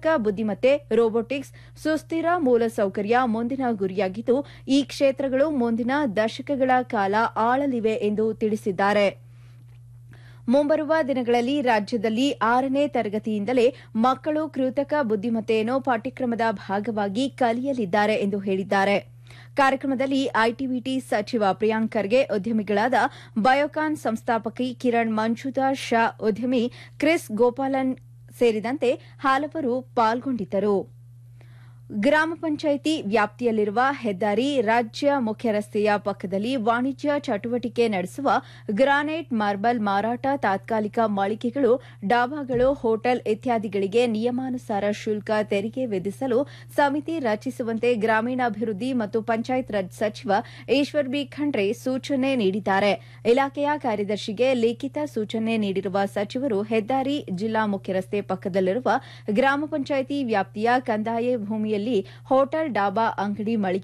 ಕೃತಕ ಬುದ್ದಿಮತ್ತೆ ರೋಬೋಟಿಕ್ಸ್ ಸುಸ್ಥಿರ ಮೂಲಸೌಕರ್ಯ ಮುಂದಿನ ಗುರಿಯಾಗಿದ್ದು ಈ ಕ್ಷೇತ್ರಗಳು ಮುಂದಿನ ದಶಕಗಳ ಕಾಲ ಆಳಲಿವೆ ಎಂದು ತಿಳಿಸಿದ್ದಾರೆ ಮುಂಬರುವ ದಿನಗಳಲ್ಲಿ ರಾಜ್ಯದಲ್ಲಿ ಆರನೇ ತರಗತಿಯಿಂದಲೇ ಮಕ್ಕಳು ಕೃತಕ ಬುದ್ದಿಮತ್ತೆಯನ್ನು ಪಾಠ್ಯಕ್ರಮದ ಭಾಗವಾಗಿ ಕಲಿಯಲಿದ್ದಾರೆ ಎಂದು ಹೇಳಿದ್ದಾರೆ ಕಾರ್ಯಕ್ರಮದಲ್ಲಿ ಐಟಿಬಿಟಿ ಸಚಿವ ಪ್ರಿಯಾಂಕ್ ಖರ್ಗೆ ಉದ್ಯಮಿಗಳಾದ ಬಯೋಕಾನ್ ಸಂಸ್ಥಾಪಕಿ ಕಿರಣ್ ಮಂಜುದಾರ್ ಶಾ ಉದ್ಯಮಿ ಕ್ರಿಸ್ ಗೋಪಾಲನ್ ಸೇರಿದಂತೆ ಹಲವರು ಪಾಲ್ಗೊಂಡಿದ್ದರು ಗ್ರಾಮ ಪಂಚಾಯಿತಿ ವ್ಯಾಪ್ತಿಯಲ್ಲಿರುವ ಹೆದ್ದಾರಿ ರಾಜ್ಯ ಮುಖ್ಯ ರಸ್ತೆಯ ಪಕ್ಕದಲ್ಲಿ ವಾಣಿಜ್ಯ ಚಟುವಟಿಕೆ ನಡೆಸುವ ಗ್ರಾನೈಟ್ ಮಾರ್ಬಲ್ ಮಾರಾಟ ತಾತ್ಕಾಲಿಕ ಮಳಿಗೆಗಳು ಡಾಬಾಗಳು ಹೋಟೆಲ್ ಇತ್ಯಾದಿಗಳಿಗೆ ನಿಯಮಾನುಸಾರ ಶುಲ್ಕ ತೆರಿಗೆ ವಿಧಿಸಲು ಸಮಿತಿ ರಚಿಸುವಂತೆ ಗ್ರಾಮೀಣಾಭಿವೃದ್ಧಿ ಮತ್ತು ಪಂಚಾಯತ್ ರಾಜ್ ಸಚಿವ ಈಶ್ವರ್ ಬಿ ಖಂಡ್ರೆ ಸೂಚನೆ ನೀಡಿದ್ದಾರೆ ಇಲಾಖೆಯ ಕಾರ್ಯದರ್ಶಿಗೆ ಲಿಖಿತ ಸೂಚನೆ ನೀಡಿರುವ ಸಚಿವರು ಹೆದ್ದಾರಿ ಜಿಲ್ಲಾ ಮುಖ್ಯ ರಸ್ತೆ ಪಕ್ಕದಲ್ಲಿರುವ ಗ್ರಾಮ ಪಂಚಾಯಿತಿ ವ್ಯಾಪ್ತಿಯ ಕಂದಾಯ ಭೂಮಿಯಲ್ಲಿ ಹೋಟೆಲ್ ಡಾಬಾ ಅಂಗಡಿ ಮಳಿಗೆ